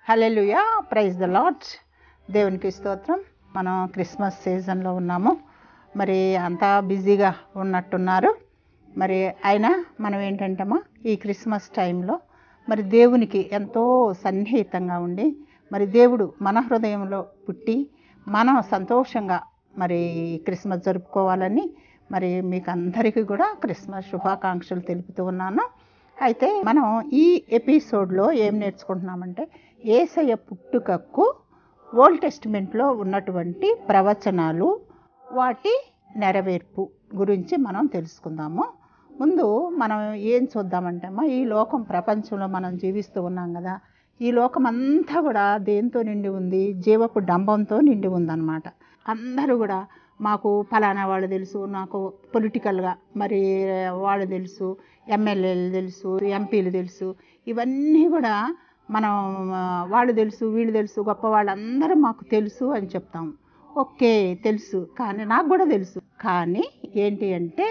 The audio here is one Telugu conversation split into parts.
హలెలుయా ప్రైజ్ ద లాడ్స్ దేవునికి స్తోత్రం మనం క్రిస్మస్ సీజన్లో ఉన్నాము మరి అంతా బిజీగా ఉన్నట్టున్నారు మరి అయినా మనం ఏంటంటమ్మా ఈ క్రిస్మస్ టైంలో మరి దేవునికి ఎంతో సన్నిహితంగా ఉండి మరి దేవుడు మన హృదయంలో పుట్టి మనం సంతోషంగా మరి క్రిస్మస్ జరుపుకోవాలని మరి మీకు అందరికీ కూడా క్రిస్మస్ శుభాకాంక్షలు తెలుపుతూ ఉన్నాను అయితే మనం ఈ ఎపిసోడ్లో ఏం నేర్చుకుంటున్నామంటే ఏసయ్య పుట్టుకకు ఓల్డ్ టెస్టిమెంట్లో ఉన్నటువంటి ప్రవచనాలు వాటి నెరవేర్పు గురించి మనం తెలుసుకుందాము ముందు మనం ఏం చూద్దామంటే అమ్మా ఈ లోకం ప్రపంచంలో మనం జీవిస్తూ ఉన్నాం కదా ఈ లోకం అంతా కూడా దేంతో నిండి ఉంది జీవపు డంబంతో నిండి ఉందన్నమాట అందరూ కూడా మాకు ఫలానా వాళ్ళు తెలుసు నాకు పొలిటికల్గా మరి వాళ్ళు తెలుసు ఎమ్మెల్యేలు తెలుసు ఎంపీలు తెలుసు ఇవన్నీ కూడా మనం ఆ, వాళ్ళు తెలుసు వీళ్ళు తెలుసు గొప్ప వాళ్ళందరూ మాకు తెలుసు అని చెప్తాం ఓకే తెలుసు కానీ నాకు కూడా తెలుసు కానీ ఏంటి అంటే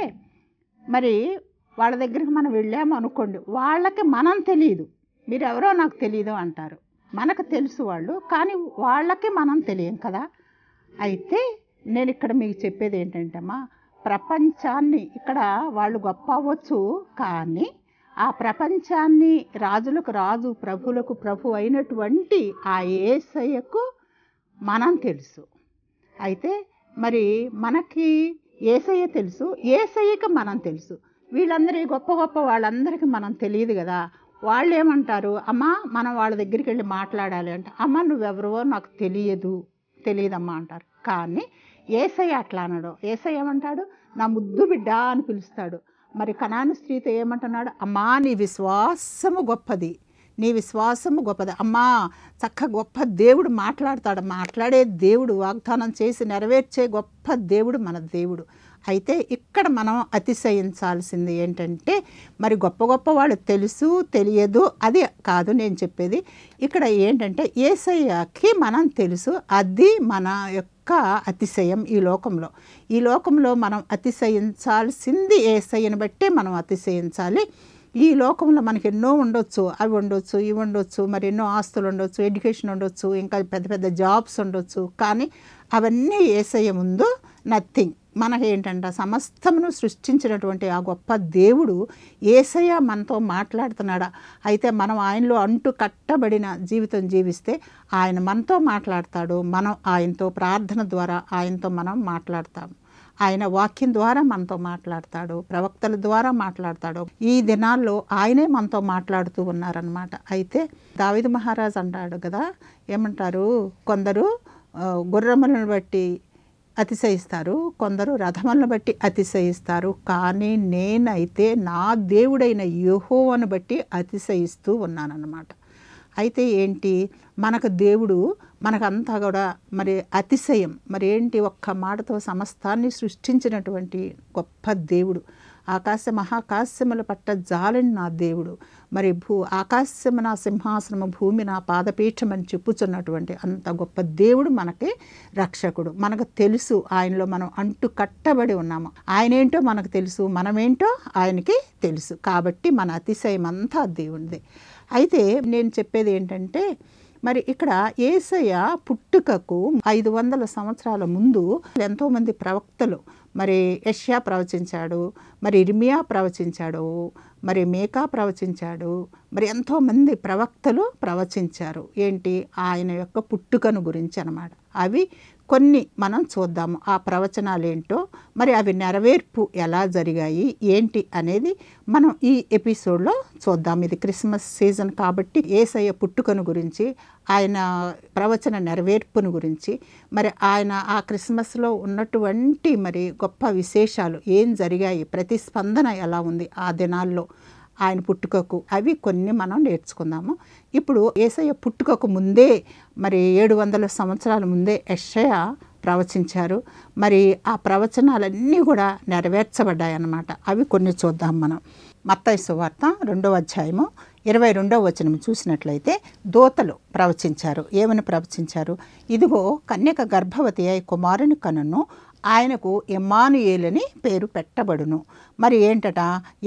మరి వాళ్ళ దగ్గరికి మనం వెళ్ళాము అనుకోండి వాళ్ళకి మనం తెలియదు మీరు ఎవరో నాకు తెలియదు అంటారు మనకు తెలుసు వాళ్ళు కానీ వాళ్ళకి మనం తెలియం కదా అయితే నేను ఇక్కడ మీకు చెప్పేది ఏంటంటే అమ్మా ప్రపంచాన్ని ఇక్కడ వాళ్ళు గొప్ప అవ్వచ్చు కానీ ఆ ప్రపంచాన్ని రాజులకు రాజు ప్రభులకు ప్రభు అయినటువంటి ఆ ఏసయ్యకు మనం తెలుసు అయితే మరి మనకి ఏసయ్య తెలుసు ఏసయ్యకి మనం తెలుసు వీళ్ళందరి గొప్ప గొప్ప వాళ్ళందరికీ మనం తెలియదు కదా వాళ్ళు ఏమంటారు అమ్మా మనం వాళ్ళ దగ్గరికి వెళ్ళి మాట్లాడాలి అంటే అమ్మ నువ్వెవరో నాకు తెలియదు తెలియదమ్మా అంటారు కానీ ఏసయ్య అట్లా అనడు ఏసయ్య ఏమంటాడు నా ముద్దు బిడ్డ అని పిలుస్తాడు మరి కణాని స్త్రీతో ఏమంటున్నాడు అమ్మా నీ విశ్వాసము గొప్పది నీ విశ్వాసము గొప్పది అమ్మా చక్క గొప్ప దేవుడు మాట్లాడతాడు మాట్లాడే దేవుడు వాగ్దానం చేసి నెరవేర్చే గొప్ప దేవుడు మన దేవుడు అయితే ఇక్కడ మనం అతిశయించాల్సింది ఏంటంటే మరి గొప్ప గొప్ప వాళ్ళు తెలుసు తెలియదు అది కాదు నేను చెప్పేది ఇక్కడ ఏంటంటే ఏసయ్యకి మనం తెలుసు అది మన యొక్క అతిశయం ఈ లోకంలో ఈ లోకంలో మనం అతిశయించాల్సింది ఏసయ్యని బట్టే మనం అతిశయించాలి ఈ లోకంలో మనకి ఎన్నో ఉండొచ్చు అవి ఉండొచ్చు ఇవి ఉండొచ్చు మరి ఎన్నో ఆస్తులు ఉండొచ్చు ఎడ్యుకేషన్ ఉండొచ్చు ఇంకా పెద్ద పెద్ద జాబ్స్ ఉండొచ్చు కానీ అవన్నీ ఏసయ్య ముందు నథింగ్ మనకి ఏంటంటే సమస్తమును సృష్టించినటువంటి ఆ గొప్ప దేవుడు ఏసయ్య మనతో మాట్లాడుతున్నాడా అయితే మనం ఆయనలో అంటు కట్టబడిన జీవితం జీవిస్తే ఆయన మనతో మాట్లాడతాడు మనం ఆయనతో ప్రార్థన ద్వారా ఆయనతో మనం మాట్లాడతాము ఆయన వాక్యం ద్వారా మనతో మాట్లాడతాడు ప్రవక్తల ద్వారా మాట్లాడతాడు ఈ దినాల్లో ఆయనే మనతో మాట్లాడుతూ ఉన్నారనమాట అయితే దావిద మహారాజ్ అంటాడు కదా ఏమంటారు కొందరు ఆ, గుర్రములను బట్టి అతిశయిస్తారు కొందరు రథములను బట్టి అతిశయిస్తారు కానీ నేనైతే నా దేవుడైన యెహోవాను బట్టి అతిశయిస్తూ ఉన్నానన్నమాట అయితే ఏంటి మనకు దేవుడు మనకంతా కూడా మరి అతిశయం మరి ఏంటి ఒక్క మాటతో సమస్తాన్ని సృష్టించినటువంటి గొప్ప దేవుడు ఆకాశ మహాకాశముల పట్ట జాలని నా దేవుడు మరి భూ ఆకాశము నా సింహాసనము భూమి నా పాదపీఠం అని చెప్పుచున్నటువంటి అంత గొప్ప దేవుడు మనకి రక్షకుడు మనకు తెలుసు ఆయనలో మనం అంటు కట్టబడి ఉన్నాము ఆయన ఏంటో మనకు తెలుసు మనమేంటో ఆయనకి తెలుసు కాబట్టి మన అతిశయం అంతా దేవునిదే అయితే నేను చెప్పేది ఏంటంటే మరి ఇక్కడ ఏసయ్య పుట్టుకకు ఐదు వందల సంవత్సరాల ముందు ఎంతోమంది ప్రవక్తలు మరి యష్యా ప్రవచించాడు మరి ఇర్మియా ప్రవచించాడు మరి మేకా ప్రవచించాడు మరి ఎంతోమంది ప్రవక్తలు ప్రవచించారు ఏంటి ఆయన యొక్క పుట్టుకను గురించి అన్నమాట అవి కొన్ని మనం చూద్దాము ఆ ప్రవచనాలు ఏంటో మరి అవి నెరవేర్పు ఎలా జరిగాయి ఏంటి అనేది మనం ఈ ఎపిసోడ్లో చూద్దాం ఇది క్రిస్మస్ సీజన్ కాబట్టి ఏసయ్య పుట్టుకను గురించి ఆయన ప్రవచన నెరవేర్పును గురించి మరి ఆయన ఆ క్రిస్మస్లో ఉన్నటువంటి మరి గొప్ప విశేషాలు ఏం జరిగాయి ప్రతిస్పందన ఎలా ఉంది ఆ దినాల్లో ఆయన పుట్టుకకు అవి కొన్ని మనం నేర్చుకుందాము ఇప్పుడు ఏసయ్య పుట్టుకకు ముందే మరి ఏడు వందల సంవత్సరాల ముందే యెషయ ప్రవచించారు మరి ఆ ప్రవచనాలన్నీ కూడా నెరవేర్చబడ్డాయి అన్నమాట అవి కొన్ని చూద్దాం మనం మత్తయి సువార్త రెండవ అధ్యాయము ఇరవై రెండవ వచనం చూసినట్లయితే దోతలు ప్రవచించారు ఏమని ప్రవచించారు ఇదిగో కన్యక గర్భవతి అయి కుమారుని కనును ఆయనకు ఇమ్మానుయేలని పేరు పెట్టబడును మరి ఏంటట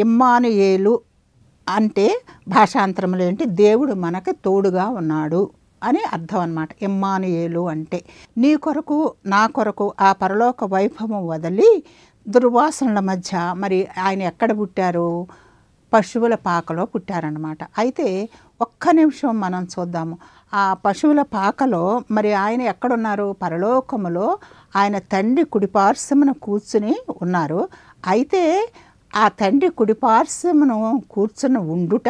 ఇమ్మానుయేలు అంటే భాషాంతరంలో ఏంటి దేవుడు మనకి తోడుగా ఉన్నాడు అని అర్థం అన్నమాట ఎమ్మానుయేలు అంటే నీ కొరకు నా కొరకు ఆ పరలోక వైభవం వదిలి దుర్వాసనల మధ్య మరి ఆయన ఎక్కడ పుట్టారు పశువుల పాకలో పుట్టారనమాట అయితే ఒక్క నిమిషం మనం చూద్దాము ఆ పశువుల పాకలో మరి ఆయన ఎక్కడున్నారు పరలోకములో ఆయన తండ్రి కుడిపార్శ్వమున కూర్చుని ఉన్నారు అయితే ఆ తండ్రి కుడిపార్శ్వమును కూర్చుని ఉండుట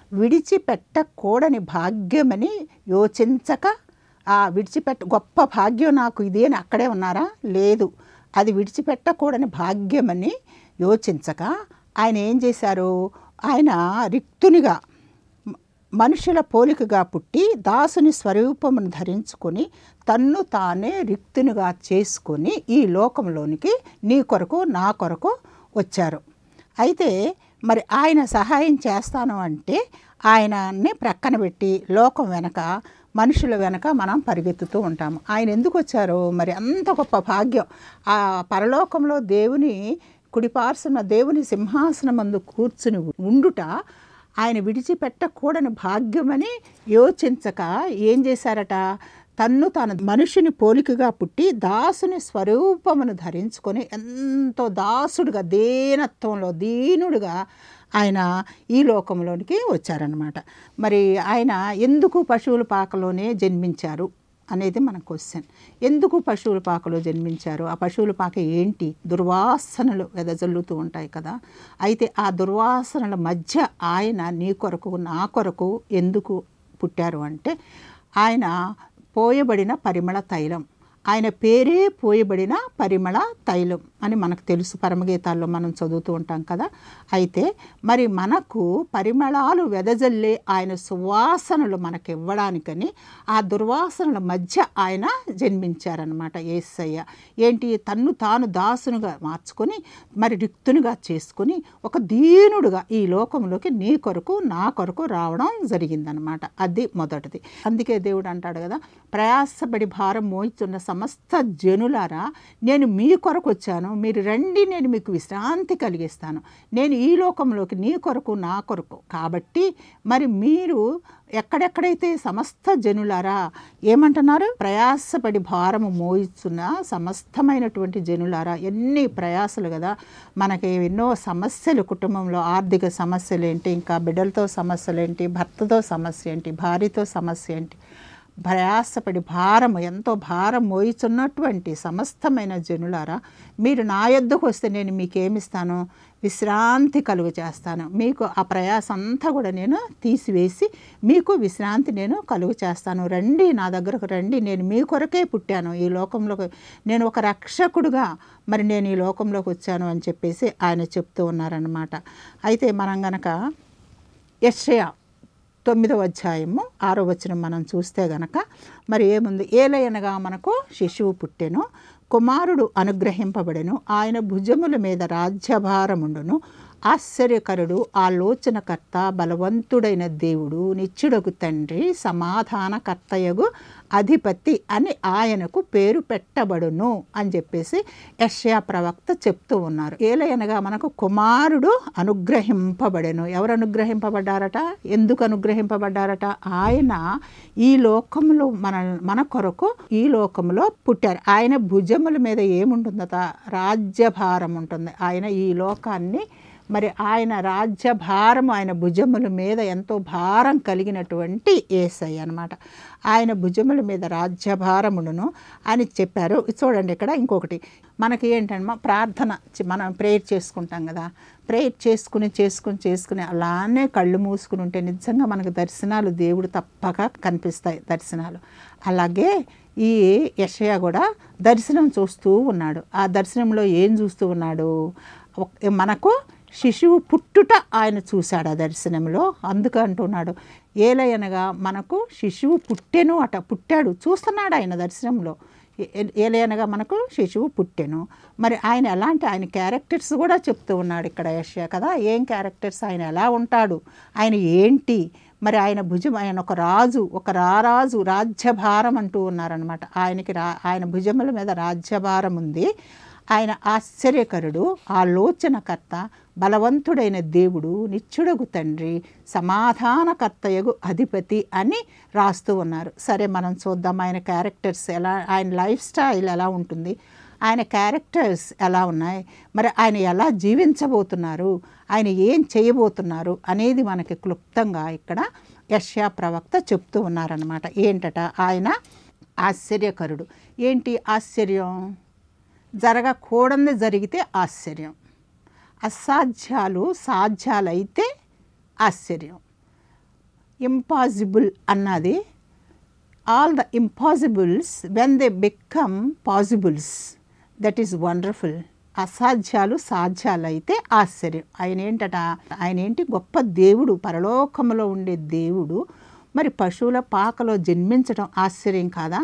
విడిచిపెట్టకూడని భాగ్యమని యోచించక ఆ విడిచిపెట్ట గొప్ప భాగ్యం నాకు ఇది అని అక్కడే ఉన్నారా లేదు అది విడిచిపెట్టకూడని భాగ్యమని యోచించక ఆయన ఏం చేశారు ఆయన రిక్తునిగా మ- మనుషుల పోలికగా పుట్టి దాసుని స్వరూపమును ధరించుకొని తన్ను తానే రిక్తునిగా చేసుకొని ఈ లోకంలోనికి నీ కొరకు నా కొరకు వచ్చారు అయితే మరి ఆయన సహాయం చేస్తాను అంటే ఆయనని ప్రక్కన పెట్టి లోకం వెనక మనుషుల వెనక మనం పరిగెత్తుతూ ఉంటాము ఆయన ఎందుకు వచ్చారో మరి అంత గొప్ప భాగ్యం ఆ పరలోకంలో దేవుని కుడిపార్సున దేవుని సింహాసనం మందు కూర్చుని ఉండుట ఆయన విడిచిపెట్టకూడని భాగ్యమని యోచించక ఏం చేశారట తన్ను తాను మనుషుని పోలికగా పుట్టి దాసుని స్వరూపమును ధరించుకొని ఎంతో దాసుడుగా దీనత్వంలో దీనుడుగా ఆయన ఈ లోకంలోనికి వచ్చారనమాట మరి ఆయన ఎందుకు పశువుల పాకలోనే జన్మించారు అనేది మన క్వశ్చన్ ఎందుకు పశువుల పాకలో జన్మించారు ఆ పశువుల పాక ఏంటి దుర్వాసనలు వెదజల్లుతూ ఉంటాయి కదా అయితే ఆ దుర్వాసనల మధ్య ఆయన నీ కొరకు నా కొరకు ఎందుకు పుట్టారు అంటే ఆయన పోయబడిన పరిమళ తైలం ఆయన పేరే పోయబడిన పరిమళ తైలం అని మనకు తెలుసు పరమగీతాల్లో మనం చదువుతూ ఉంటాం కదా అయితే మరి మనకు పరిమళాలు వెదజల్లే ఆయన సువాసనలు మనకి ఇవ్వడానికని ఆ దుర్వాసనల మధ్య ఆయన జన్మించారనమాట ఏసయ్య ఏంటి తన్ను తాను దాసునుగా మార్చుకొని మరి రిక్తునిగా చేసుకొని ఒక దీనుడుగా ఈ లోకంలోకి నీ కొరకు నా కొరకు రావడం జరిగిందనమాట అది మొదటిది అందుకే దేవుడు అంటాడు కదా ప్రయాసపడి భారం మోయిస్తున్న సమస్త జనులారా నేను మీ కొరకు వచ్చాను మీరు రండి నేను మీకు విశ్రాంతి కలిగిస్తాను నేను ఈ లోకంలోకి నీ కొరకు నా కొరకు కాబట్టి మరి మీరు ఎక్కడెక్కడైతే సమస్త జనులారా ఏమంటున్నారు ప్రయాసపడి భారము మోయిస్తున్న సమస్తమైనటువంటి జనులారా ఎన్ని ప్రయాసలు కదా మనకి ఎన్నో సమస్యలు కుటుంబంలో ఆర్థిక సమస్యలు ఏంటి ఇంకా బిడ్డలతో సమస్యలు ఏంటి భర్తతో సమస్య ఏంటి భార్యతో సమస్య ఏంటి ప్రయాసపడి భారము ఎంతో భారం మోయిచున్నటువంటి సమస్తమైన జనులారా మీరు నా యొద్దకు వస్తే నేను మీకేమిస్తాను విశ్రాంతి కలుగు చేస్తాను మీకు ఆ ప్రయాస అంతా కూడా నేను తీసివేసి మీకు విశ్రాంతి నేను కలుగు చేస్తాను రండి నా దగ్గరకు రండి నేను మీ కొరకే పుట్టాను ఈ లోకంలోకి నేను ఒక రక్షకుడుగా మరి నేను ఈ లోకంలోకి వచ్చాను అని చెప్పేసి ఆయన చెప్తూ ఉన్నారనమాట అయితే మనం గనక యశ్యా తొమ్మిదవ అధ్యాయము ఆరో వచనం మనం చూస్తే గనక మరి ఏముంది ఏలయనగా మనకు శిశువు పుట్టెను కుమారుడు అనుగ్రహింపబడెను ఆయన భుజముల మీద రాజ్యభారముండును ఆశ్చర్యకరుడు ఆలోచనకర్త బలవంతుడైన దేవుడు నిత్యుడకు తండ్రి సమాధానకర్తయగు అధిపతి అని ఆయనకు పేరు పెట్టబడును అని చెప్పేసి యష్యా ప్రవక్త చెప్తూ ఉన్నారు ఏలయనగా మనకు కుమారుడు అనుగ్రహింపబడెను ఎవరు అనుగ్రహింపబడ్డారట ఎందుకు అనుగ్రహింపబడ్డారట ఆయన ఈ లోకంలో మన మన కొరకు ఈ లోకంలో పుట్టారు ఆయన భుజముల మీద ఏముంటుందట రాజ్యభారం ఉంటుంది ఆయన ఈ లోకాన్ని మరి ఆయన రాజ్య భారం ఆయన భుజముల మీద ఎంతో భారం కలిగినటువంటి ఏసై అనమాట ఆయన భుజముల మీద రాజ్యభారమును అని చెప్పారు చూడండి ఇక్కడ ఇంకొకటి మనకి ఏంటంటే ప్రార్థన చి- మనం ప్రేయర్ చేసుకుంటాం కదా ప్రేయర్ చేసుకుని చేసుకుని చేసుకుని అలానే కళ్ళు మూసుకుని ఉంటే నిజంగా మనకు దర్శనాలు దేవుడు తప్పక కనిపిస్తాయి దర్శనాలు అలాగే ఈ యషయ కూడా దర్శనం చూస్తూ ఉన్నాడు ఆ దర్శనంలో ఏం చూస్తూ ఉన్నాడు ఒక- మనకు శిశువు పుట్టుట ఆయన చూశాడు ఆ దర్శనంలో అందుకు అంటున్నాడు ఏలయనగా మనకు శిశువు పుట్టెను అట పుట్టాడు చూస్తున్నాడు ఆయన దర్శనంలో ఏ- ఏలయనగా మనకు శిశువు పుట్టెను మరి ఆయన ఎలాంటి ఆయన క్యారెక్టర్స్ కూడా చెప్తూ ఉన్నాడు ఇక్కడ యశ్యా కదా ఏం క్యారెక్టర్స్ ఆయన ఎలా ఉంటాడు ఆయన ఏంటి మరి ఆయన భుజం ఆయన ఒక రాజు ఒక రారాజు రాజ్యభారం అంటూ ఉన్నారనమాట ఆయనకి రా ఆయన భుజముల మీద రాజ్యభారం ఉంది ఆయన ఆశ్చర్యకరుడు ఆలోచనకర్త బలవంతుడైన దేవుడు నిత్యుడగు తండ్రి సమాధానకర్తయగు అధిపతి అని రాస్తూ ఉన్నారు సరే మనం చూద్దాం ఆయన క్యారెక్టర్స్ ఎలా ఆయన లైఫ్ స్టైల్ ఎలా ఉంటుంది ఆయన క్యారెక్టర్స్ ఎలా ఉన్నాయి మరి ఆయన ఎలా జీవించబోతున్నారు ఆయన ఏం చేయబోతున్నారు అనేది మనకి క్లుప్తంగా ఇక్కడ యష్యా ప్రవక్త చెప్తూ ఉన్నారనమాట ఏంటట ఆయన ఆశ్చర్యకరుడు ఏంటి ఆశ్చర్యం జరగకూడని జరిగితే ఆశ్చర్యం అసాధ్యాలు సాధ్యాలైతే ఆశ్చర్యం ఇంపాసిబుల్ అన్నది all the impossibles when they become possibles that is wonderful అసాధ్యాలు సాధ్యాలైతే ఆశ్చర్యం ఆయన ఏంటట ఆయన ఏంటి గొప్ప దేవుడు పరలోకములో ఉండే దేవుడు మరి పశువుల పాకలో జన్మించడం ఆశ్చర్యం కాదా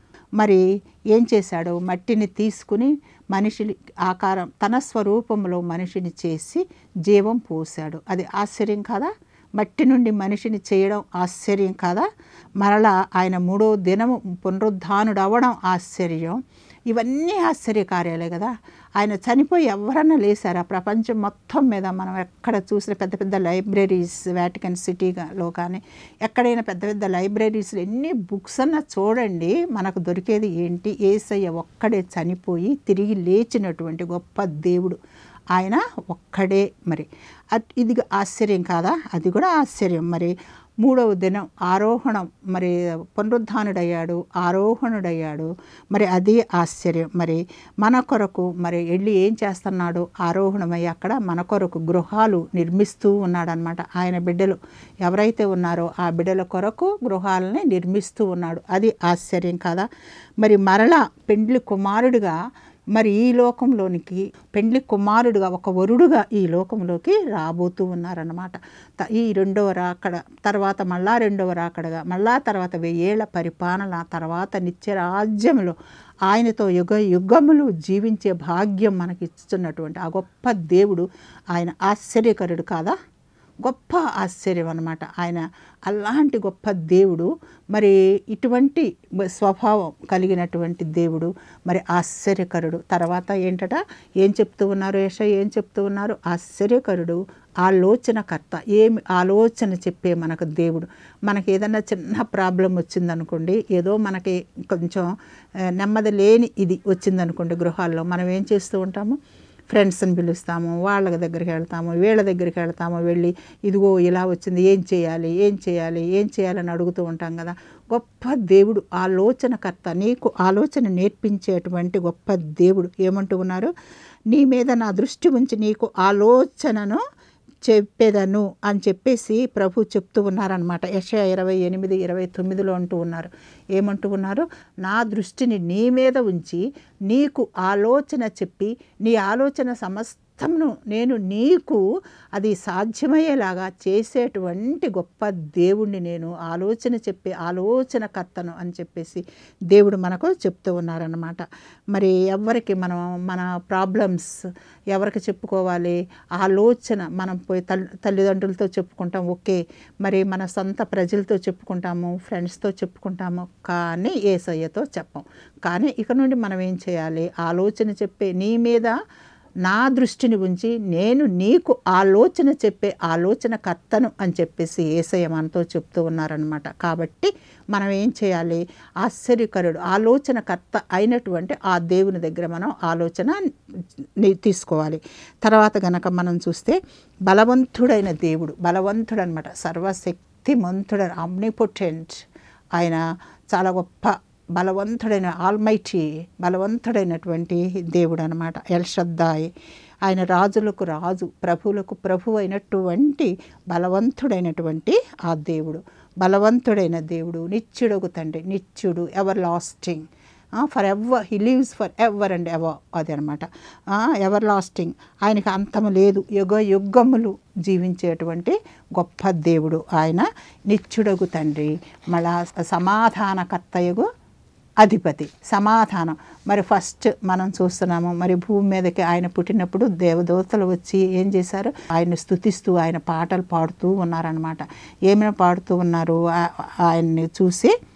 మరి ఏం చేశాడు మట్టిని తీసుకుని మనిషిని ఆకారం తన స్వరూపంలో మనిషిని చేసి జీవం పోశాడు అది ఆశ్చర్యం కాదా మట్టి నుండి మనిషిని చేయడం ఆశ్చర్యం కాదా మరలా ఆయన మూడో దినము పునరుద్ధానుడు అవ్వడం ఆశ్చర్యం ఇవన్నీ ఆశ్చర్యకార్యాలే కదా ఆయన చనిపోయి ఎవరన్నా లేసారా ప్రపంచం మొత్తం మీద మనం ఎక్కడ చూసిన పెద్ద పెద్ద లైబ్రరీస్ వాటికన్ సిటీలో కానీ ఎక్కడైనా పెద్ద పెద్ద లైబ్రరీస్లో ఎన్ని బుక్స్ అన్నా చూడండి మనకు దొరికేది ఏంటి ఏసయ్య ఒక్కడే చనిపోయి తిరిగి లేచినటువంటి గొప్ప దేవుడు ఆయన ఒక్కడే మరి అట్- ఇది ఆశ్చర్యం కాదా అది కూడా ఆశ్చర్యం మరి మూడవ దినం ఆరోహణం మరి పునరుద్ధానుడయ్యాడు ఆరోహణుడయ్యాడు మరి అది ఆశ్చర్యం మరి మన కొరకు మరి వెళ్ళి ఏం చేస్తున్నాడు ఆరోహణమై అక్కడ మన కొరకు గృహాలు నిర్మిస్తూ ఉన్నాడనమాట ఆయన బిడ్డలు ఎవరైతే ఉన్నారో ఆ బిడ్డల కొరకు గృహాలని నిర్మిస్తూ ఉన్నాడు అది ఆశ్చర్యం కదా మరి మరలా పెండ్లి కుమారుడిగా మరి ఈ లోకంలోనికి పెండ్లి కుమారుడుగా ఒక వరుడుగా ఈ లోకంలోకి రాబోతూ ఉన్నారన్నమాట త- ఈ రెండవ రాకడ తర్వాత మళ్ళా రెండవ రాకడగా మళ్ళా తర్వాత వెయ్యేళ్ల పరిపాలన తర్వాత నిత్య రాజ్యంలో ఆయనతో యుగ యుగములు జీవించే భాగ్యం మనకి ఇస్తున్నటువంటి ఆ గొప్ప దేవుడు ఆయన ఆశ్చర్యకరుడు కాదా గొప్ప ఆశ్చర్యం అన్నమాట ఆయన అలాంటి గొప్ప దేవుడు మరి ఇటువంటి స్వభావం కలిగినటువంటి దేవుడు మరి ఆశ్చర్యకరుడు తర్వాత ఏంటట ఏం చెప్తూ ఉన్నారు యశ ఏం చెప్తూ ఉన్నారు ఆశ్చర్యకరుడు ఆలోచనకర్త ఏమి ఆలోచన చెప్పే మనకు దేవుడు మనకి ఏదన్నా చిన్న ప్రాబ్లం వచ్చిందనుకోండి ఏదో మనకి కొంచెం ఆ, నెమ్మది లేని ఇది వచ్చిందనుకోండి గృహాల్లో మనం ఏం చేస్తూ ఉంటాము ఫ్రెండ్స్ని పిలుస్తాము వాళ్ళ దగ్గరికి వెళ్తాము వీళ్ళ దగ్గరికి వెళ్తాము వెళ్ళి ఇదిగో ఇలా వచ్చింది ఏం చేయాలి ఏం చేయాలి ఏం చేయాలని అడుగుతూ ఉంటాం కదా గొప్ప దేవుడు ఆలోచనకర్త నీకు ఆలోచన నేర్పించేటువంటి గొప్ప దేవుడు ఏమంటూ ఉన్నారు నీ మీద నా దృష్టి ఉంచి నీకు ఆలోచనను చెప్పేదను అని చెప్పేసి ప్రభు చెప్తూ ఉన్నారనమాట యశ ఇరవై ఎనిమిది ఇరవై తొమ్మిదిలో అంటూ ఉన్నారు ఏమంటూ ఉన్నారు నా దృష్టిని నీ మీద ఉంచి నీకు ఆలోచన చెప్పి నీ ఆలోచన సమస్తమును నేను నీకు అది సాధ్యమయ్యేలాగా చేసేటువంటి గొప్ప దేవుణ్ణి నేను ఆలోచన చెప్పే ఆలోచనకర్తను అని చెప్పేసి దేవుడు మనకు చెప్తూ ఉన్నారనమాట మరి ఎవరికి మనం మన ప్రాబ్లమ్స్ ఎవరికి చెప్పుకోవాలి ఆలోచన మనం పోయి తల్లి తల్లిదండ్రులతో చెప్పుకుంటాం ఓకే మరి మన సొంత ప్రజలతో చెప్పుకుంటాము ఫ్రెండ్స్తో చెప్పుకుంటాము కానీ ఏసయ్యతో చెప్పం కానీ ఇక నుండి మనం ఏం చేయాలి ఆలోచన చెప్పే నీ మీద నా దృష్టిని ఉంచి నేను నీకు ఆలోచన చెప్పే ఆలోచన కర్తను అని చెప్పేసి ఏసయ్య మనతో చెప్తూ ఉన్నారనమాట కాబట్టి మనం ఏం చేయాలి ఆశ్చర్యకరుడు ఆలోచన కర్త అయినటువంటి ఆ దేవుని దగ్గర మనం ఆలోచన ని- తీసుకోవాలి తర్వాత గనక మనం చూస్తే బలవంతుడైన దేవుడు బలవంతుడు అనమాట సర్వశక్తిమంతుడైన ఆమ్నిపొటెంట్ ఆయన చాలా గొప్ప బలవంతుడైన ఆల్మైటీ బలవంతుడైనటువంటి దేవుడు అనమాట ఎల్షద్దాయ్ ఆయన రాజులకు రాజు ప్రభువులకు ప్రభు అయినటువంటి బలవంతుడైనటువంటి ఆ దేవుడు బలవంతుడైన దేవుడు నిత్యుడొక తండ్రి నిత్యుడు everlasting forever he lives forever and ever అది అనమాట ఎవర్ లాస్టింగ్ ఆయనకి అంతము లేదు యుగ యుగములు జీవించేటువంటి గొప్ప దేవుడు ఆయన నిత్యుడగు తండ్రి మళ్ళా సమాధానకర్తయగు అధిపతి సమాధానం మరి ఫస్ట్ మనం చూస్తున్నాము మరి భూమి మీదకి ఆయన పుట్టినప్పుడు దేవదూతలు వచ్చి ఏం చేశారు ఆయన స్థుతిస్తూ ఆయన పాటలు పాడుతూ ఉన్నారనమాట ఏమైనా పాడుతూ ఉన్నారు ఆ- ఆయన్ని చూసి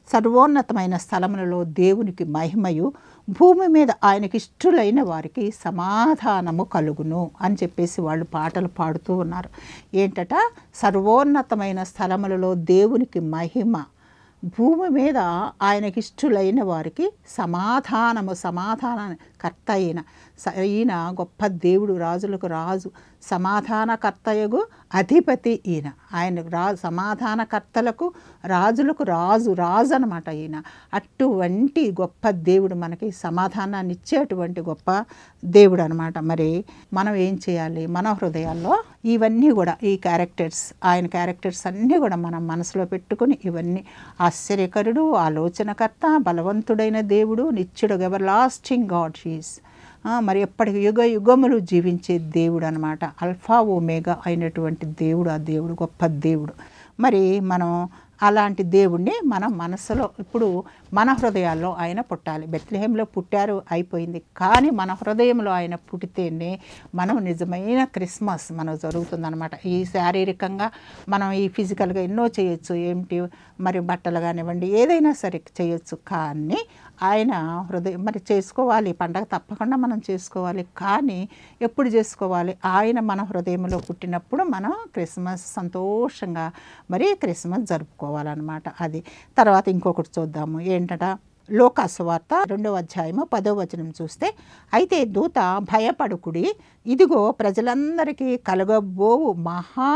సర్వోన్నతమైన స్థలములలో దేవునికి మహిమయు భూమి మీద ఆయనకి ఇష్టలైన వారికి సమాధానము కలుగును అని చెప్పేసి వాళ్ళు పాటలు పాడుతూ ఉన్నారు ఏంటట సర్వోన్నతమైన స్థలములలో దేవునికి మహిమ భూమి మీద ఆయనకి ఇష్టలైన వారికి సమాధానము సమాధాన కర్త అయిన స- ఈయన గొప్ప దేవుడు రాజులకు రాజు సమాధానకర్తయగు అధిపతి ఈయన ఆయన రా సమాధానకర్తలకు రాజులకు రాజు రాజు అనమాట ఈయన అటువంటి గొప్ప దేవుడు మనకి సమాధానాన్ని ఇచ్చేటువంటి గొప్ప దేవుడు అనమాట మరి మనం ఏం చేయాలి మన హృదయాల్లో ఇవన్నీ కూడా ఈ క్యారెక్టర్స్ ఆయన క్యారెక్టర్స్ అన్నీ కూడా మనం మనసులో పెట్టుకుని ఇవన్నీ ఆశ్చర్యకరుడు ఆలోచనకర్త బలవంతుడైన దేవుడు నిత్యుడు ఎవర్ లాస్టింగ్ గాడ్ షీస్ మరి ఎప్పటికి యుగ యుగములు జీవించే దేవుడు అనమాట అల్ఫా ఓమేగా అయినటువంటి దేవుడు ఆ దేవుడు గొప్ప దేవుడు మరి మనం అలాంటి దేవుణ్ణి మనం మనసులో ఇప్పుడు మన హృదయాల్లో ఆయన పుట్టాలి బెత్లహేంలో పుట్టారు అయిపోయింది కానీ మన హృదయంలో ఆయన పుట్టితేనే మనం నిజమైన క్రిస్మస్ మనకు జరుగుతుందన్నమాట ఈ శారీరకంగా మనం ఈ ఫిజికల్గా ఎన్నో చేయొచ్చు ఏమిటి మరి బట్టలు కానివ్వండి ఏదైనా సరే చేయొచ్చు కానీ ఆయన హృదయం మరి చేసుకోవాలి ఈ పండగ తప్పకుండా మనం చేసుకోవాలి కానీ ఎప్పుడు చేసుకోవాలి ఆయన మన హృదయంలో పుట్టినప్పుడు మనం క్రిస్మస్ సంతోషంగా మరి క్రిస్మస్ జరుపుకోవాలన్నమాట అది తర్వాత ఇంకొకటి చూద్దాము ఏంటట లోకాసు వార్త రెండవ అధ్యాయము పదో వచనం చూస్తే అయితే దూత భయపడుకుడి ఇదిగో ప్రజలందరికీ కలగబోవు మహా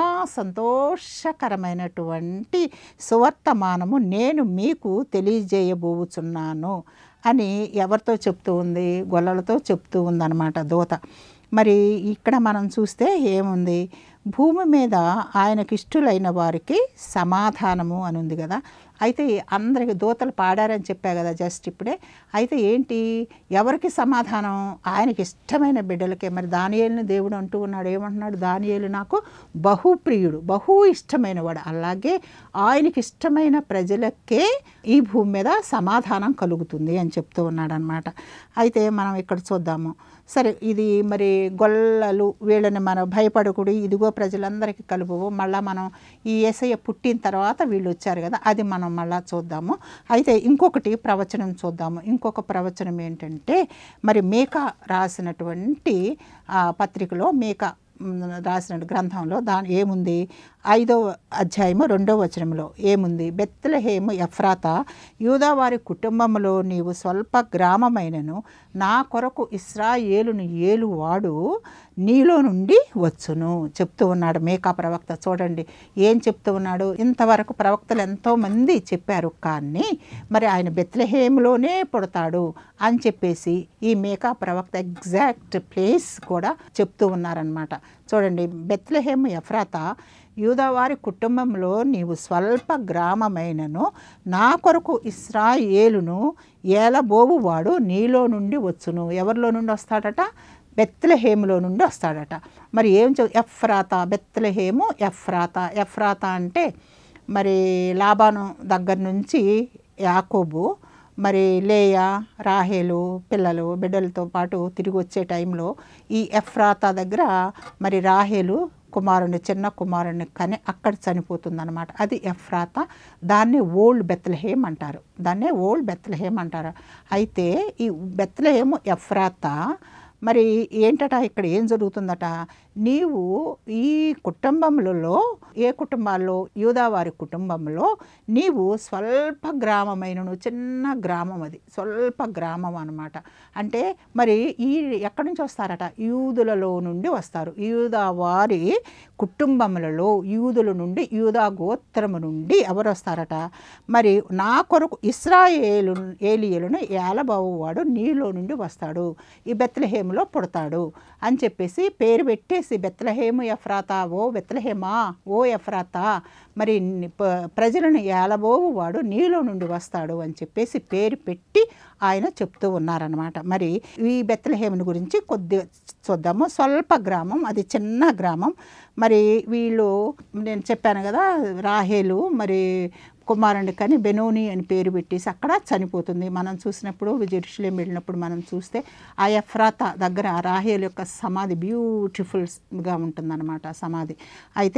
సంతోషకరమైనటువంటి సువర్తమానము నేను మీకు తెలియజేయబోచున్నాను అని ఎవరితో చెప్తూ ఉంది గొల్లలతో చెప్తూ ఉందన్నమాట దూత మరి ఇక్కడ మనం చూస్తే ఏముంది భూమి మీద ఆయనకి ఇష్టలైన వారికి సమాధానము అని ఉంది కదా అయితే అందరికి దూతలు పాడారని చెప్పా కదా జస్ట్ ఇప్పుడే అయితే ఏంటి ఎవరికి సమాధానం ఆయనకి ఇష్టమైన బిడ్డలకే మరి దానియేలుని దేవుడు అంటూ ఉన్నాడు ఏమంటున్నాడు దానియేలు నాకు బహుప్రియుడు బహు ఇష్టమైన వాడు అలాగే ఆయనకి ఇష్టమైన ప్రజలకే ఈ భూమి మీద సమాధానం కలుగుతుంది అని చెప్తూ ఉన్నాడు అనమాట అయితే మనం ఇక్కడ చూద్దాము సరే ఇది మరి గొల్లలు వీళ్ళని మనం భయపడకూడదు ఇదిగో ప్రజలందరికీ కలుపువు మళ్ళీ మనం ఈ ఏసయ్య పుట్టిన తర్వాత వీళ్ళు వచ్చారు కదా అది మనం మళ్ళా చూద్దాము అయితే ఇంకొకటి ప్రవచనం చూద్దాము ఇంకొక ప్రవచనం ఏంటంటే మరి మేక రాసినటువంటి ఆ, పత్రికలో మేక మ్, రాసిన గ్రంథంలో దాని ఏముంది ఐదవ అధ్యాయము రెండవ వచనంలో ఏముంది బెత్లహేము ఎఫ్రాత యూదావారి కుటుంబంలో నీవు స్వల్ప గ్రామమైనను నా కొరకు ఇస్రాయేలును ఏలువాడు నీలో నుండి వచ్చును చెప్తూ ఉన్నాడు మేకా ప్రవక్త చూడండి ఏం చెప్తూ ఉన్నాడు ఇంతవరకు ప్రవక్తలు ఎంతోమంది చెప్పారు కానీ మరి ఆయన బెత్లహేములోనే పుడతాడు అని చెప్పేసి ఈ మేకా ప్రవక్త ఎగ్జాక్ట్ ప్లేస్ కూడా చెప్తూ ఉన్నారనమాట చూడండి బెత్లహేము ఎఫ్రాత యూదవారి కుటుంబంలో నీవు స్వల్ప గ్రామమైనను నా కొరకు ఇస్రాయేలును ఏలబోవువాడు నీలో నుండి వచ్చును ఎవరిలో నుండి వస్తాడట బెత్లహేములో నుండి వస్తాడట మరి ఏం చె ఎఫ్రాత బెత్లహేము ఎఫ్రాత ఎఫ్రాత అంటే మరి లాబాను దగ్గర నుంచి యాకోబు మరి లేయా రాహేలు పిల్లలు బిడ్డలతో పాటు తిరిగి వచ్చే టైంలో ఈ ఎఫ్రాతా దగ్గర మరి రాహేలు కుమారుని చిన్న కుమారుని కని అక్కడ చనిపోతుందన్నమాట అది ఎఫ్రాతా దాన్ని ఓల్డ్ బెత్లహేమ్ అంటారు దాన్నే ఓల్డ్ బెత్లహేమ్ అంటారు అయితే ఈ బెత్లహేము ఎఫ్రాతా మరి ఏంటట ఇక్కడ ఏం జరుగుతుందట నీవు ఈ కుటుంబములలో ఏ కుటుంబాల్లో యూదావారి కుటుంబంలో నీవు స్వల్ప గ్రామమైనను చిన్న గ్రామం అది స్వల్ప గ్రామం అన్నమాట అంటే మరి ఈ ఎక్కడి నుంచి వస్తారట యూదులలో నుండి వస్తారు యూదావారి కుటుంబములలో యూదుల నుండి యూదా గోత్రము నుండి ఎవరు వస్తారట మరి నా కొరకు ఇస్రాయేలు ఏలియలను ఏలబావువాడు నీలో నుండి వస్తాడు ఈ బెత్లహేములో పుడతాడు అని చెప్పేసి పేరు పెట్టేసి బెత్లహేము ఎఫ్రాతా ఓ బెత్లహేమా ఓ ఎఫ్రాతా మరి ని- ప- ప్రజలను ఏలబోవు వాడు నీలో నుండి వస్తాడు అని చెప్పేసి పేరు పెట్టి ఆయన చెప్తూ ఉన్నారనమాట మరి ఈ బెత్లహేముని గురించి కొద్దిగా చూద్దాము స్వల్ప గ్రామం అది చిన్న గ్రామం మరి వీళ్ళు నేను చెప్పాను కదా రాహేలు మరి కుమారుని కానీ బెనోని అని పేరు పెట్టేసి అక్కడ చనిపోతుంది మనం చూసినప్పుడు జెరూసలేం వెళ్ళినప్పుడు మనం చూస్తే ఆ ఎఫ్రాత దగ్గర రాహేల్ యొక్క సమాధి బ్యూటిఫుల్గా ఉంటుందన్నమాట ఆ సమాధి అయితే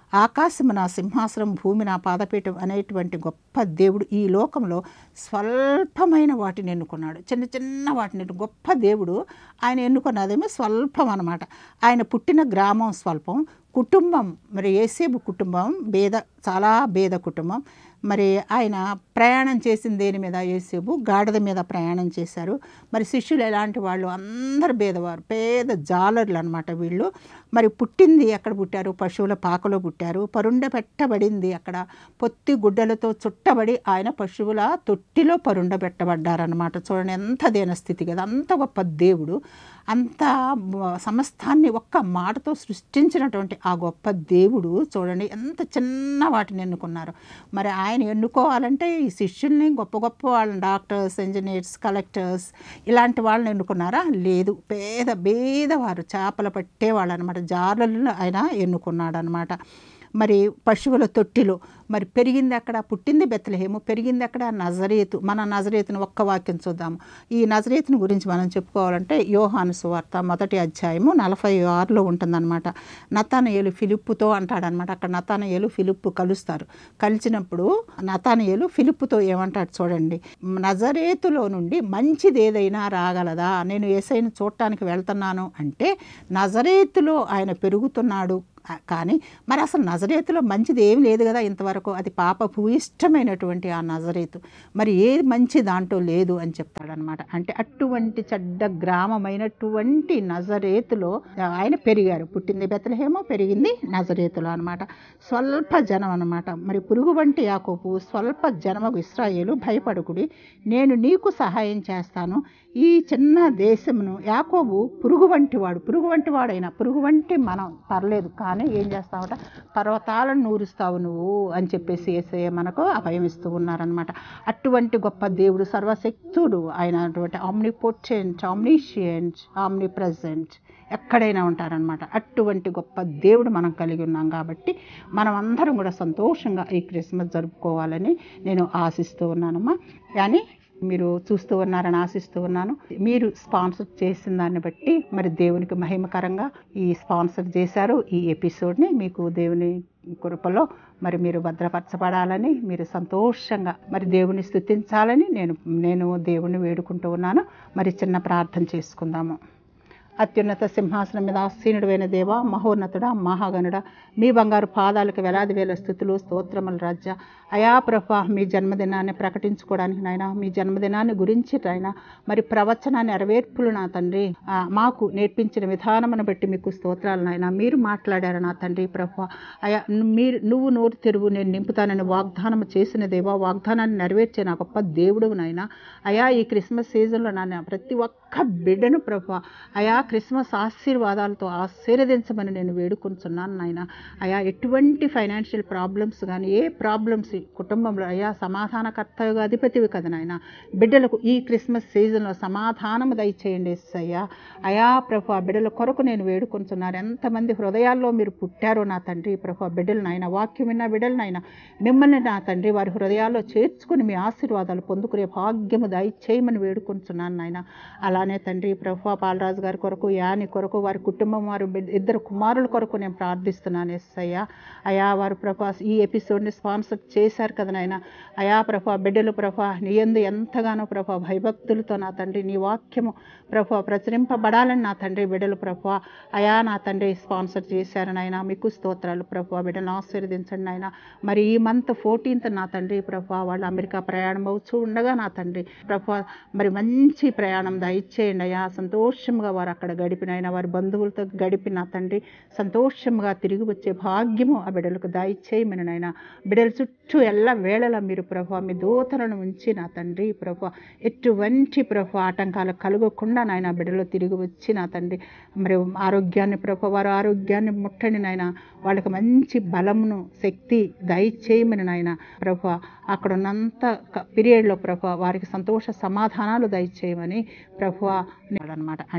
ఆకాశము నా సింహాసనం భూమి నా పాదపీఠం అనేటువంటి గొప్ప దేవుడు ఈ లోకంలో స్వల్పమైన వాటిని ఎన్నుకున్నాడు చిన్న చిన్న వాటిని ఎన్ను- గొప్ప దేవుడు ఆయన ఎన్నుకున్నదేమో స్వల్పం అనమాట ఆయన పుట్టిన గ్రామం స్వల్పం కుటుంబం మరి ఏసేబు కుటుంబం బేద చాలా బేద కుటుంబం మరి ఆయన ప్రయాణం చేసిన దేని మీద యేసేపు గాడిద మీద ప్రయాణం చేశారు మరి శిష్యులు ఎలాంటి వాళ్ళు అందరు బేదవారు పేద జాలర్లు అనమాట వీళ్ళు మరి పుట్టింది ఎక్కడ పుట్టారు పశువుల పాకలో పుట్టారు పరుండ పెట్టబడింది అక్కడ పొత్తి గుడ్డలతో చుట్టబడి ఆయన పశువుల తొట్టిలో పరుండ పెట్టబడ్డారనమాట చూడండి ఎంత దేన స్థితి కదా అంత గొప్ప దేవుడు అంత బ- సమస్తాన్ని ఒక్క మాటతో సృష్టించినటువంటి ఆ గొప్ప దేవుడు చూడండి ఎంత చిన్న వాటిని ఎన్నుకున్నారు మరి ఆయన ఎన్నుకోవాలంటే ఈ శిష్యుల్ని గొప్ప గొప్ప వాళ్ళని డాక్టర్స్ ఇంజనీర్స్ కలెక్టర్స్ ఇలాంటి వాళ్ళని ఎన్నుకున్నారా లేదు పేద పేదవారు చేపలు పట్టేవాళ్ళు అనమాట జాలర్లు ఆయన ఎన్నుకున్నాడు అనమాట మరి పశువుల తొట్టిలో మరి పెరిగింది అక్కడ పుట్టింది బెత్తలహేము పెరిగింది అక్కడ నజరేతు మన నజరేతుని ఒక్క వాక్యం చూద్దాము ఈ నజరేతుని గురించి మనం చెప్పుకోవాలంటే యోహాను సువార్త మొదటి అధ్యాయము నలభై ఆరులో ఉంటుందన్నమాట నతానయేలు ఫిలిప్పుతో అంటాడనమాట అక్కడ నతానయేలు ఫిలిప్పు కలుస్తారు కలిసినప్పుడు నతానయేలు ఫిలిప్పుతో ఏమంటాడు చూడండి నజరేతులో నుండి మంచిది ఏదైనా రాగలదా నేను ఏసైని చూడటానికి వెళ్తున్నాను అంటే నజరేతులో ఆయన పెరుగుతున్నాడు ఆ, కానీ మరి అసలు నజరేతులో మంచిది ఏం లేదు కదా ఇంతవరకు అది పాప భూయిష్టమైనటువంటి ఆ నజరేతు మరి ఏది మంచి దాంట్లో లేదు అని చెప్తాడనమాట అంటే అటువంటి చెడ్డ గ్రామమైనటువంటి నజరేతులో ఆయన పెరిగారు పుట్టింది బెత్తలహేమో పెరిగింది నజరేతులో అనమాట స్వల్ప జనం అనమాట మరి పురుగు వంటి యాకోపు స్వల్ప జనమకు ఇస్రాయేలు భయపడకుడి నేను నీకు సహాయం చేస్తాను ఈ చిన్న దేశమును యాకోబు పురుగు వంటి వాడు పురుగు వంటి వాడైనా పురుగు వంటి మనం పర్లేదు కానీ ఏం చేస్తావట పర్వతాలను నూరుస్తావు నువ్వు అని చెప్పేసి ఏసయ్య మనకు అభయం ఇస్తూ ఉన్నారనమాట అటువంటి గొప్ప దేవుడు సర్వశక్తుడు ఆయన అటువంటి ఆమ్నిపోటెంట్ ఆమ్నిషియంట్ ఆమ్ని ప్రజెంట్ ఎక్కడైనా ఉంటారనమాట అటువంటి గొప్ప దేవుడు మనం కలిగి ఉన్నాం కాబట్టి మనం అందరం కూడా సంతోషంగా ఈ క్రిస్మస్ జరుపుకోవాలని నేను ఆశిస్తూ ఉన్నానమ్మా కానీ మీరు చూస్తూ ఉన్నారని ఆశిస్తూ ఉన్నాను మీరు స్పాన్సర్ చేసిన దాన్ని బట్టి మరి దేవునికి మహిమకరంగా ఈ స్పాన్సర్ చేశారు ఈ ఎపిసోడ్ని మీకు దేవుని కృపలో మరి మీరు భద్రపరచబడాలని మీరు సంతోషంగా మరి దేవుని స్థుతించాలని నేను నేను దేవుణ్ణి వేడుకుంటూ ఉన్నాను మరి చిన్న ప్రార్థన చేసుకుందాము అత్యున్నత సింహాసనం మీద ఆసీనుడైన దేవ మహోన్నతుడ మహాగణుడ మీ బంగారు పాదాలకు వేలాది వేల స్థుతులు స్తోత్రముల రాజ్య అయా ప్రభ మీ జన్మదినాన్ని ప్రకటించుకోవడానికి నాయన మీ జన్మదినాన్ని గురించి నాయన మరి ప్రవచన నెరవేర్పులు నా తండ్రి ఆ, మాకు నేర్పించిన విధానమును బట్టి మీకు స్తోత్రాలు నాయన మీరు మాట్లాడారు నా తండ్రి ప్రభ అయా మీరు నువ్వు నోరు తెరువు నేను నింపుతానని వాగ్దానం చేసిన దేవా వాగ్దానాన్ని నెరవేర్చే నా గొప్ప దేవుడు నాయన అయా ఈ క్రిస్మస్ సీజన్లో నాన్న ప్రతి ఒక్క బిడ్డను ప్రభ అయా క్రిస్మస్ ఆశీర్వాదాలతో ఆశీర్వదించమని నేను వేడుకుంటున్నాను నాయన అయా ఎటువంటి ఫైనాన్షియల్ ప్రాబ్లమ్స్ కానీ ఏ ప్రాబ్లమ్స్ కుటుంబంలో అయా సమాధానకర్తగా అధిపతివి కదా నాయన బిడ్డలకు ఈ క్రిస్మస్ సీజన్లో సమాధానము దయచేయండి అయ్యా అయా ప్రభు ఆ బిడ్డల కొరకు నేను వేడుకుంటున్నాను ఎంతమంది హృదయాల్లో మీరు పుట్టారో నా తండ్రి ప్రభు ఆ బిడ్డలు నాయన వాక్యం విన్న బిడ్డలు నాయన మిమ్మల్ని నా తండ్రి వారి హృదయాల్లో చేర్చుకుని మీ ఆశీర్వాదాలు పొందుకునే భాగ్యము దయచేయమని వేడుకుంటున్నాను నాయన అలానే తండ్రి ప్రభు పాలరాజు గారి కొరకు యాని కొరకు వారి కుటుంబం వారు బిడ్డ- ఇద్దరు కుమారుల కొరకు నేను ప్రార్థిస్తున్నాను ఎస్ అయ్యా అయా వారు ప్రభా ఈ ఎపిసోడ్ని స్పాన్సర్ చేశారు కదా నాయన అయా ప్రభా బిడ్డలు ప్రభా నీ యందు ఎంతగానో ప్రభా భయభక్తులతో నా తండ్రి నీ వాక్యము ప్రభా ప్రచురింపబడాలని నా తండ్రి బిడ్డలు ప్రభా అయా నా తండ్రి స్పాన్సర్ చేశారు నాయన మీకు స్తోత్రాలు ప్రభా బిడ్డను ఆశీర్వదించండి నాయన మరి ఈ మంత్ ఫోర్టీన్త్ నా తండ్రి ప్రభా వాళ్ళు అమెరికా ప్రయాణం అవుతూ ఉండగా నా తండ్రి ప్రభా మరి మంచి ప్రయాణం దయచేయండి అయ్యా సంతోషంగా వారు అక్కడ గడిపినైనా వారి బంధువులతో గడిపి నా తండ్రి సంతోషంగా తిరిగి వచ్చే భాగ్యము ఆ బిడ్డలకు దయచేయమని నాయన బిడ్డల చుట్టూ ఎల్ల వేళలా మీరు ప్రభా మీ దూతలను ఉంచి నా తండ్రి ప్రభా ఎటువంటి ప్రభా ఆటంకాలు కలగకుండా నాయన బిడ్డలు తిరిగి వచ్చి నా తండ్రి మరి ఆరోగ్యాన్ని ప్రభా వారి ఆరోగ్యాన్ని ముట్టండి నాయన వాళ్ళకి మంచి బలమును శక్తి దయచేయమని నాయన ప్రభా అక్కడ ఉన్నంత పీరియడ్లో ప్రభా వారికి సంతోష సమాధానాలు దయచేయమని ప్రభా అనమాట అంటే అటు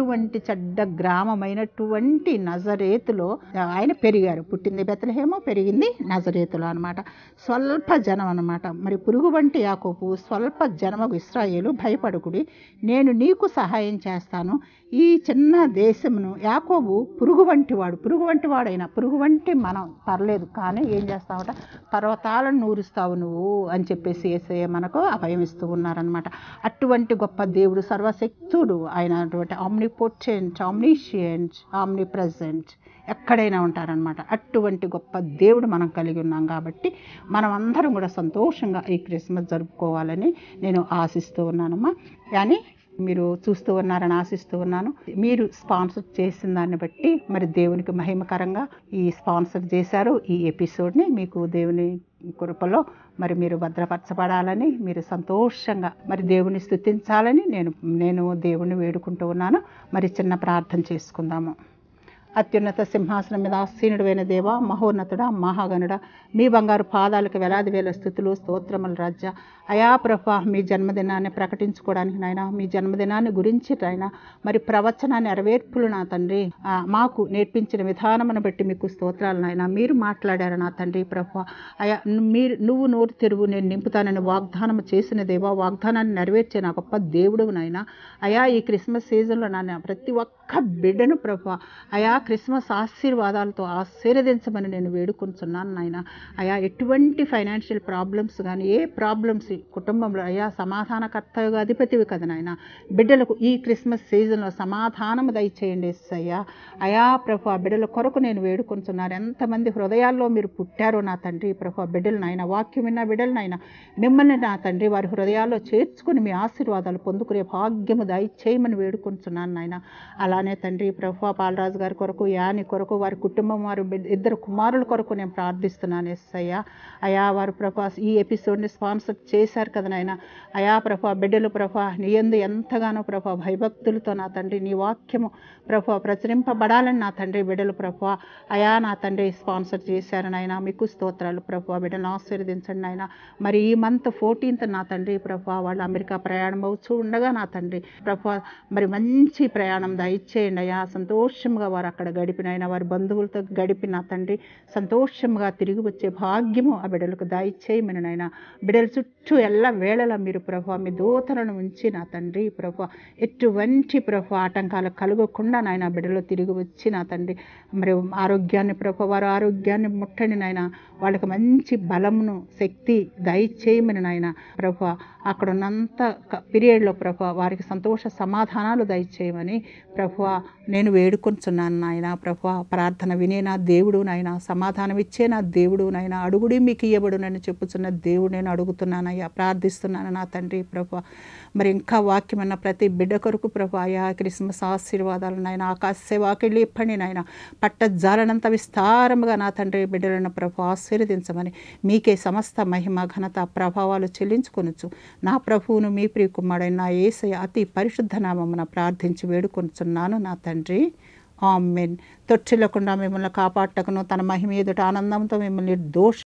అటువంటి చెడ్డ గ్రామమైనటువంటి నజరేతులో ఆయన పెరిగారు పుట్టింది బెత్తలహేమో పెరిగింది నజరేతులో అనమాట స్వల్ప జనం అనమాట మరి పురుగు వంటి యాకోపు స్వల్ప జనమకు ఇస్రాయేలు భయపడుకుడి నేను నీకు సహాయం చేస్తాను ఈ చిన్న దేశమును యాకోబు పురుగు వంటి వాడు పురుగు వంటి వాడైనా పురుగు వంటి మనం పర్లేదు కానీ ఏం చేస్తావట పర్వతాలను నూరుస్తావు నువ్వు అని చెప్పేసి ఏసయ్య మనకు అభయం ఇస్తూ ఉన్నారనమాట అటువంటి గొప్ప దేవుడు సర్వశక్తుడు ఆయన అటువంటి ఆమ్నిపోటెంట్ ఆమ్నిషియంట్ ఆమ్ని ప్రజెంట్ ఎక్కడైనా ఉంటారనమాట అటువంటి గొప్ప దేవుడు మనం కలిగి ఉన్నాం కాబట్టి మనం అందరం కూడా సంతోషంగా ఈ క్రిస్మస్ జరుపుకోవాలని నేను ఆశిస్తూ ఉన్నానమ్మా కానీ మీరు చూస్తూ ఉన్నారని ఆశిస్తూ ఉన్నాను మీరు స్పాన్సర్ చేసిన దాన్ని బట్టి మరి దేవునికి మహిమకరంగా ఈ స్పాన్సర్ చేశారు ఈ ఎపిసోడ్ని మీకు దేవుని కృపలో మరి మీరు భద్రపరచబడాలని మీరు సంతోషంగా మరి దేవుని స్థుతించాలని నేను నేను దేవుణ్ణి వేడుకుంటూ ఉన్నాను మరి చిన్న ప్రార్థన చేసుకుందాము అత్యున్నత సింహాసనం మీద ఆసీనుడైన దేవ మహోన్నతుడ మహాగణుడ మీ బంగారు పాదాలకు వేలాది వేల స్థుతులు స్తోత్రముల రాజ్య అయా ప్రభ మీ జన్మదినాన్ని ప్రకటించుకోవడానికి నాయన మీ జన్మదినాన్ని గురించి నాయన మరి ప్రవచన నెరవేర్పులు నా తండ్రి ఆ, మాకు నేర్పించిన విధానమును బట్టి మీకు స్తోత్రాలు నాయన మీరు మాట్లాడారు నా తండ్రి ప్రభ అయా మీరు నువ్వు నోరు తెరువు నేను నింపుతానని వాగ్దానం చేసిన దేవా వాగ్దానాన్ని నెరవేర్చే నా గొప్ప దేవుడు నాయన అయా ఈ క్రిస్మస్ సీజన్లో నాన్న ప్రతి ఒక్క బిడ్డను ప్రభ అయా క్రిస్మస్ ఆశీర్వాదాలతో ఆశీర్వదించమని నేను వేడుకుంటున్నాను నాయన అయా ఎటువంటి ఫైనాన్షియల్ ప్రాబ్లమ్స్ కానీ ఏ ప్రాబ్లమ్స్ కుటుంబంలో అయా సమాధానకర్తగా అధిపతివి కదా నాయన బిడ్డలకు ఈ క్రిస్మస్ సీజన్లో సమాధానం దయచేయండి అయ్యా అయా ప్రభు ఆ బిడ్డల కొరకు నేను వేడుకుంటున్నాను ఎంతమంది హృదయాల్లో మీరు పుట్టారో నా తండ్రి ప్రభు ఆ బిడ్డలు నాయన వాక్యం విన్న బిడ్డలు నాయన మిమ్మల్ని నా తండ్రి వారి హృదయాల్లో చేర్చుకుని మీ ఆశీర్వాదాలు పొందుకునే భాగ్యము దయచేయమని వేడుకుంటున్నాను నాయన అలానే తండ్రి ప్రభు పాలరాజు గారి కొరకు యాని కొరకు వారి కుటుంబం వారు బిడ్డ- ఇద్దరు కుమారుల కొరకు నేను ప్రార్థిస్తున్నాను ఎస్ అయ్యా అయా వారు ప్రభా ఈ ఎపిసోడ్ని స్పాన్సర్ చేశారు కదా నాయన అయా ప్రభా బిడ్డలు ప్రభా నీ యందు ఎంతగానో ప్రభా భయభక్తులతో నా తండ్రి నీ వాక్యము ప్రభా ప్రచురింపబడాలని నా తండ్రి బిడ్డలు ప్రభా అయా నా తండ్రి స్పాన్సర్ చేశారు నాయన మీకు స్తోత్రాలు ప్రభా బిడ్డను ఆశీర్వదించండి నాయన మరి ఈ మంత్ ఫోర్టీన్త్ నా తండ్రి ప్రభా వాళ్ళు అమెరికా ప్రయాణం అవుతూ ఉండగా నా తండ్రి ప్రభా మరి మంచి ప్రయాణం దయచేయండి అయ్యా సంతోషంగా వారు అక్కడ గడిపినైనా వారి బంధువులతో గడిపి నా తండ్రి సంతోషంగా తిరిగి వచ్చే భాగ్యము ఆ బిడ్డలకు దయచేయమని నాయన బిడ్డల చుట్టూ ఎల్ల వేళలా మీరు ప్రభా మీ దూతలను ఉంచి నా తండ్రి ప్రభా ఎటువంటి ప్రభా ఆటంకాలు కలగకుండా నాయన బిడ్డలు తిరిగి వచ్చి నా తండ్రి మరి ఆరోగ్యాన్ని ప్రభా వారి ఆరోగ్యాన్ని ముట్టండి నాయన వాళ్ళకి మంచి బలమును శక్తి దయచేయమని నాయన ప్రభా అక్కడ ఉన్నంత పీరియడ్లో ప్రభా వారికి సంతోష సమాధానాలు దయచేయమని ప్రభా నేను వేడుకొంచున్నాను నాయన ప్రభా ప్రార్థన వినే నా దేవుడు నాయన సమాధానం ఇచ్చే నా దేవుడు నాయన అడుగుడి మీకు ఇయ్యబడు నన్ను చెప్పుచున్న దేవుడు నేను అడుగుతున్నానయ్యా ప్రార్థిస్తున్నాను నా తండ్రి ప్రభా మరి ఇంకా వాక్యమన్న ప్రతి బిడ్డ కొరకు ప్రభా అయా క్రిస్మస్ ఆశీర్వాదాలు నాయన ఆకాశ వాకిళ్ళు ఇప్పండి నాయన పట్ట జాలనంత విస్తారముగా నా తండ్రి బిడ్డలను ప్రభు ఆశీర్వదించమని మీకే సమస్త మహిమ ఘనత ప్రభావాలు చెల్లించుకొనొచ్చు నా ప్రభువును మీ ప్రియ కుమారుడైన నా యేసయ్య అతి పరిశుద్ధ నామమున ప్రార్థించి వేడుకొనుచున్నాను నా తండ్రి ఆమెన్ తొట్టిల్లకుండా మిమ్మల్ని కాపాడటకును తన మహిమ ఎదుట ఆనందంతో మిమ్మల్ని దోష